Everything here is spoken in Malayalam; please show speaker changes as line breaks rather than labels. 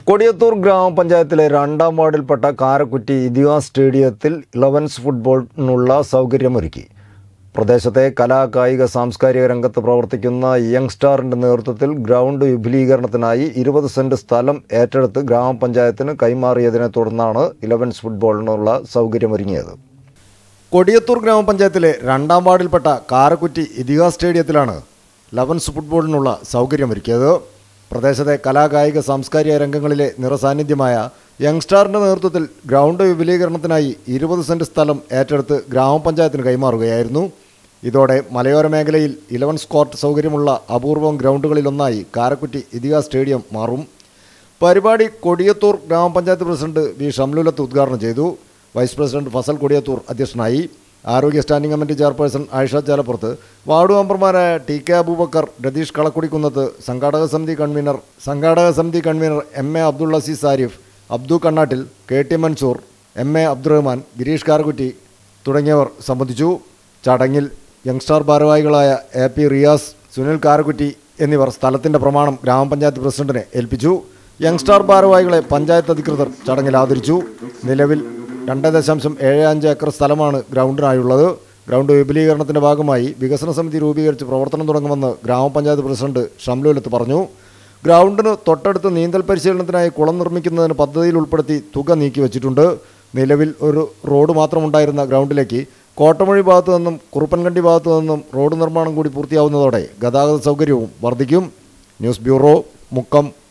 കൊടിയത്തൂർ ഗ്രാമപഞ്ചായത്തിലെ രണ്ടാം വാർഡിൽപ്പെട്ട കാരക്കുറ്റി ഇതിഹാ സ്റ്റേഡിയത്തിൽ ഇലവൻസ് ഫുട്ബോളിനുള്ള സൗകര്യമൊരുക്കി പ്രദേശത്തെ കലാ കായിക സാംസ്കാരിക രംഗത്ത് പ്രവർത്തിക്കുന്ന യങ് സ്റ്റാറിന്റെ നേതൃത്വത്തിൽ ഗ്രൗണ്ട് വിപുലീകരണത്തിനായി ഇരുപത് സെന്റ് സ്ഥലം ഏറ്റെടുത്ത് ഗ്രാമപഞ്ചായത്തിന് കൈമാറിയതിനെ തുടർന്നാണ് ഇലവൻസ് ഫുട്ബോളിനുള്ള സൗകര്യമൊരുങ്ങിയത് കൊടിയത്തൂർ ഗ്രാമപഞ്ചായത്തിലെ രണ്ടാം വാർഡിൽപ്പെട്ട കാരക്കുറ്റി ഇതിഹാ സ്റ്റേഡിയത്തിലാണ് ലവൻസ് ഫുട്ബോളിനുള്ള സൗകര്യമൊരുക്കിയത് പ്രദേശത്തെ കലാകായിക സാംസ്കാരിക രംഗങ്ങളിലെ നിറസാന്നിധ്യമായ യങ്സ്റ്റാറിൻ്റെ നേതൃത്വത്തിൽ ഗ്രൗണ്ട് വിപുലീകരണത്തിനായി ഇരുപത് സെൻറ്റ് സ്ഥലം ഏറ്റെടുത്ത് ഗ്രാമപഞ്ചായത്തിന് കൈമാറുകയായിരുന്നു ഇതോടെ മലയോര മേഖലയിൽ ഇലവൻസ് കോർട്ട് സൗകര്യമുള്ള അപൂർവം ഗ്രൗണ്ടുകളിലൊന്നായി കാരക്കുറ്റി ഇതിഹാ സ്റ്റേഡിയം മാറും പരിപാടി കൊടിയത്തൂർ ഗ്രാമപഞ്ചായത്ത് പ്രസിഡന്റ് വി ഷംലുലത്ത് ഉദ്ഘാടനം ചെയ്തു വൈസ് പ്രസിഡന്റ് ഫസൽ കൊടിയത്തൂർ അധ്യക്ഷനായി ആരോഗ്യ standing committee chairperson Ayisha Chalappurath ward മെമ്പർമാരായ ടി കെ അബൂബക്കർ രതീഷ് കളക്കുടിക്കുന്നത്ത് സംഘാടക സമിതി കൺവീനർ സംഘാടക സമിതി convener M A Abdul Azeez Arif Abdu Kannattil K T Mansoor M A Abdurahman Gireesh Karakkutty തുടങ്ങിയവർ സംബന്ധിച്ചു ചടങ്ങിൽ യങ്സ്റ്റാർ ഭാരവാഹികളായ എ പി റിയാസ് സുനിൽ കാരക്കുറ്റി എന്നിവർ സ്ഥലത്തിന്റെ പ്രമാണം ഗ്രാമപഞ്ചായത്ത് പ്രസിഡന്റിനെ ഏൽപ്പിച്ചു യങ്സ്റ്റാർ ഭാരവാഹികളെ പഞ്ചായത്ത് അധികൃതർ ചടങ്ങിൽ ആദരിച്ചു നിലവിൽ രണ്ട് ദശാംശം ഏഴ് അഞ്ച് ഏക്കർ സ്ഥലമാണ് ഗ്രൗണ്ടിനായുള്ളത് ഗ്രൗണ്ട് വിപുലീകരണത്തിന്റെ ഭാഗമായി വികസന സമിതി രൂപീകരിച്ച് പ്രവർത്തനം തുടങ്ങുമെന്ന് ഗ്രാമപഞ്ചായത്ത് പ്രസിഡന്റ് ഷംലുലത്ത് പറഞ്ഞു ഗ്രൗണ്ടിന് തൊട്ടടുത്ത് നീന്തൽ പരിശീലനത്തിനായി കുളം നിർമ്മിക്കുന്നതിന് പദ്ധതിയിൽ ഉൾപ്പെടുത്തി തുക നീക്കിവച്ചിട്ടുണ്ട് നിലവിൽ ഒരു റോഡ് മാത്രമുണ്ടായിരുന്ന ഗ്രൗണ്ടിലേക്ക് കോട്ടമൊഴി ഭാഗത്തു നിന്നും കുറുപ്പൻകണ്ടി ഭാഗത്തു നിന്നും റോഡ് നിർമ്മാണം കൂടി പൂർത്തിയാവുന്നതോടെ ഗതാഗത സൗകര്യവും വർദ്ധിക്കും ന്യൂസ് ബ്യൂറോ മുക്കം